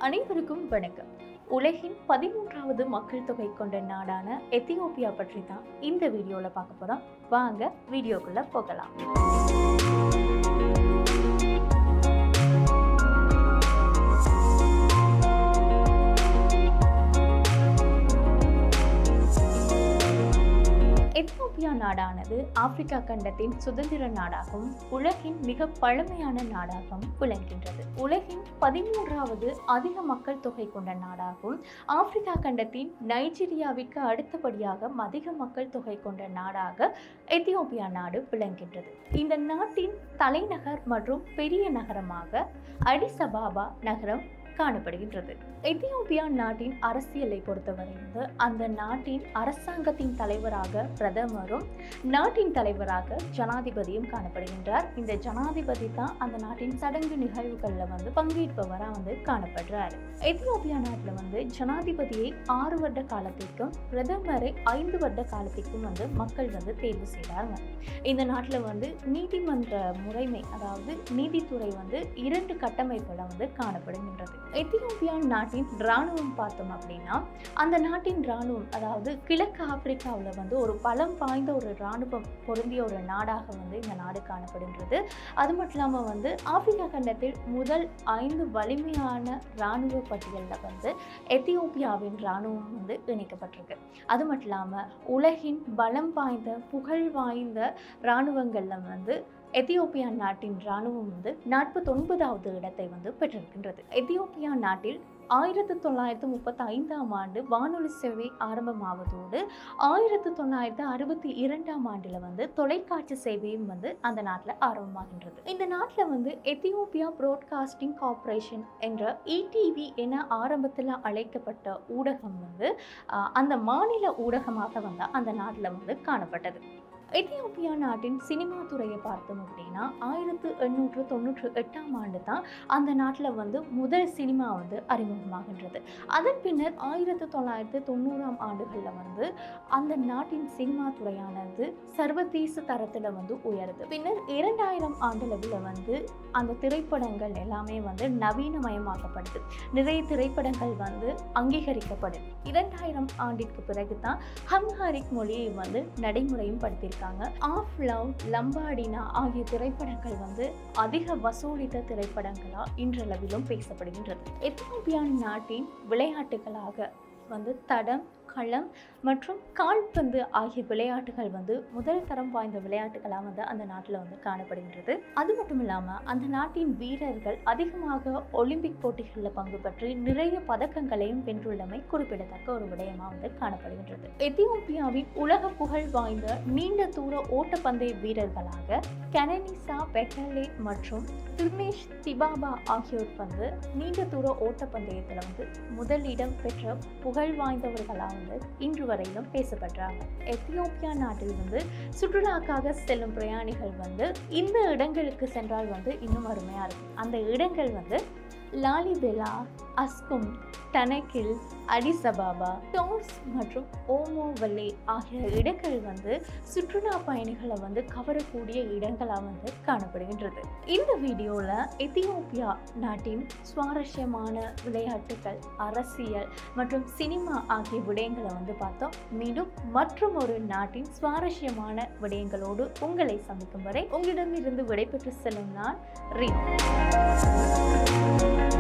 அனைவருக்கும் வணக்கம் உலகின் பதிமூன்றாவது மக்கள் தொகை கொண்ட நாடான எத்தியோப்பியா பற்றி தான் இந்த வீடியோல பார்க்க போறோம் வாங்க வீடியோக்குள்ள போகலாம் எத்தியோப்பியா நாடானது ஆப்பிரிக்கா கண்டத்தின் சுதந்திர நாடாகவும் உலகின் மிக பழமையான நாடாகவும் விளங்குகின்றது உலகின் பதிமூன்றாவது அதிக மக்கள் தொகை கொண்ட நாடாகவும் ஆப்பிரிக்கா கண்டத்தின் நைஜீரியாவிற்கு அடுத்தபடியாக அதிக மக்கள் தொகை கொண்ட நாடாக எத்தியோப்பியா நாடு விளங்குகின்றது இந்த நாட்டின் தலைநகர் மற்றும் பெரிய நகரமாக அடிசபாபா நகரம் காணப்படுகின்றது எத்தியோப்பியா நாட்டின் அரசியலை பொறுத்தவரை வந்து அந்த நாட்டின் அரசாங்கத்தின் தலைவராக பிரதமரும் நாட்டின் தலைவராக ஜனாதிபதியும் காணப்படுகின்றார் இந்த ஜனாதிபதி தான் அந்த நாட்டின் சடங்கு நிகழ்வுகளில் வந்து பங்கேற்பவராக வந்து காணப்படுறார் எத்தியோப்பியா நாட்டில் வந்து ஜனாதிபதியை ஆறு வருட காலத்திற்கும் பிரதமரை ஐந்து வருட காலத்திற்கும் வந்து மக்கள் வந்து தேர்வு செய்கிறாங்க இந்த நாட்டில் வந்து நீதிமன்ற முறைமை அதாவது நீதித்துறை வந்து இரண்டு கட்டமைப்பில் வந்து காணப்படுகின்றது எத்தியோப்பியா நாட்டின் இராணுவம் பார்த்தோம் அப்படின்னா அந்த நாட்டின் இராணுவம் அதாவது கிழக்கு ஆப்பிரிக்காவில் வந்து ஒரு பலம் வாய்ந்த ஒரு இராணுவம் பொருந்திய ஒரு நாடாக வந்து இந்த நாடு காணப்படுகின்றது அது மட்டும் இல்லாமல் வந்து ஆப்பிரிக்கா கண்டத்தில் முதல் ஐந்து வலிமையான இராணுவ பட்டியலில் வந்து எத்தியோப்பியாவின் இராணுவம் வந்து இணைக்கப்பட்டிருக்கு அது மட்டும் இல்லாமல் உலகின் பலம் வாய்ந்த புகழ் வாய்ந்த இராணுவங்களில் வந்து எத்தியோப்பியா நாட்டின் இராணுவம் வந்து நாற்பத்தொன்பதாவது இடத்தை வந்து பெற்றிருக்கின்றது எத்தியோப்பியா நாட்டில் ஆயிரத்தி தொள்ளாயிரத்தி முப்பத்தி ஐந்தாம் ஆண்டு வானொலி சேவை ஆரம்பமாவதோடு ஆயிரத்தி தொள்ளாயிரத்தி அறுபத்தி இரண்டாம் ஆண்டில் வந்து தொலைக்காட்சி சேவையும் வந்து அந்த நாட்டில் ஆரம்பமாகின்றது இந்த நாட்டில் வந்து எத்தியோப்பியா ப்ராட்காஸ்டிங் கார்ப்பரேஷன் என்ற இடிவி என ஆரம்பத்தில் அழைக்கப்பட்ட ஊடகம் வந்து ஆஹ், அந்த மாநில ஊடகமாக வந்து அந்த நாட்டில் வந்து காணப்பட்டது எத்தியோப்பியா நாட்டின் சினிமா துறையை பார்த்தோம் அப்படின்னா ஆயிரத்து எண்ணூற்று தொண்ணூற்று எட்டாம் ஆண்டு தான் அந்த நாட்டில் வந்து முதல் சினிமா வந்து அறிமுகமாகின்றது அதன் பின்னர் ஆயிரத்து தொள்ளாயிரத்து தொண்ணூறாம் ஆண்டுகளில் வந்து அந்த நாட்டின் சினிமா துறையானது சர்வதேச தரத்தில் வந்து உயருது பின்னர் இரண்டாயிரம் ஆண்டளவில் வந்து அந்த திரைப்படங்கள் எல்லாமே வந்து நவீனமயமாக்கப்படுது நிறைய திரைப்படங்கள் வந்து அங்கீகரிக்கப்படுது இரண்டாயிரம் ஆண்டிற்கு பிறகு தான் ஹம்ஹாரிக் மொழியை வந்து நடைமுறையும் படுத்தியிருக்காங்க ஆஃப் லவ் லம்பாடினா ஆகிய திரைப்படங்கள் வந்து அதிக வசூலித்த திரைப்படங்களா இன்றளவிலும் பேசப்படுகின்றது எத்தியோப்பியா நாட்டின் விளையாட்டுகளாக வந்து தடம் களம் மற்றும் கால்பந்து ஆகிய விளையாட்டுகள் வந்து முதல் தரம் வாய்ந்த விளையாட்டுகளாக வந்து அந்த நாட்டில் வந்து காணப்படுகின்றது அது மட்டும் இல்லாமல் அந்த நாட்டின் வீரர்கள் அதிகமாக ஒலிம்பிக் போட்டிகளில் பங்கு பெற்று நிறைய பதக்கங்களையும் வென்றுள்ளமை குறிப்பிடத்தக்க ஒரு விடயமாக வந்து காணப்படுகின்றது எத்தியோப்பியாவின் உலக புகழ் வாய்ந்த நீண்ட தூர ஓட்டப்பந்தய வீரர்களாக கனனிசா பெக்கலே மற்றும் திர்னேஷ் திபாபா ஆகியோர் வந்து நீண்ட தூர ஓட்டப்பந்தயத்தில் வந்து முதலிடம் பெற்ற புகழ் வாய்ந்தவர்களாக வந்து இன்று வரையிலும் பேசப்படுறாங்க எத்தியோப்பியா நாட்டில் வந்து சுற்றுலாக்காக செல்லும் பிரயாணிகள் வந்து இந்த இடங்களுக்கு சென்றால் வந்து இன்னும் அருமையாக இருக்கும் அந்த இடங்கள் வந்து லாலிபெலா அஸ்கும் டனக்கில் அடிசபாபா டோர்ஸ் மற்றும் ஓமோவல்லே ஆகிய இடங்கள் வந்து சுற்றுலா பயணிகளை வந்து கவரக்கூடிய இடங்களாக வந்து காணப்படுகின்றது இந்த வீடியோவில் எத்தியோப்பியா நாட்டின் சுவாரஸ்யமான விளையாட்டுகள் அரசியல் மற்றும் சினிமா ஆகிய விடயங்களை வந்து பார்த்தோம் மீண்டும் மற்றும் ஒரு நாட்டின் சுவாரஸ்யமான விடயங்களோடு உங்களை சந்திக்கும் வரை உங்களிடமிருந்து விடைபெற்று செல்லும் நான் ரீ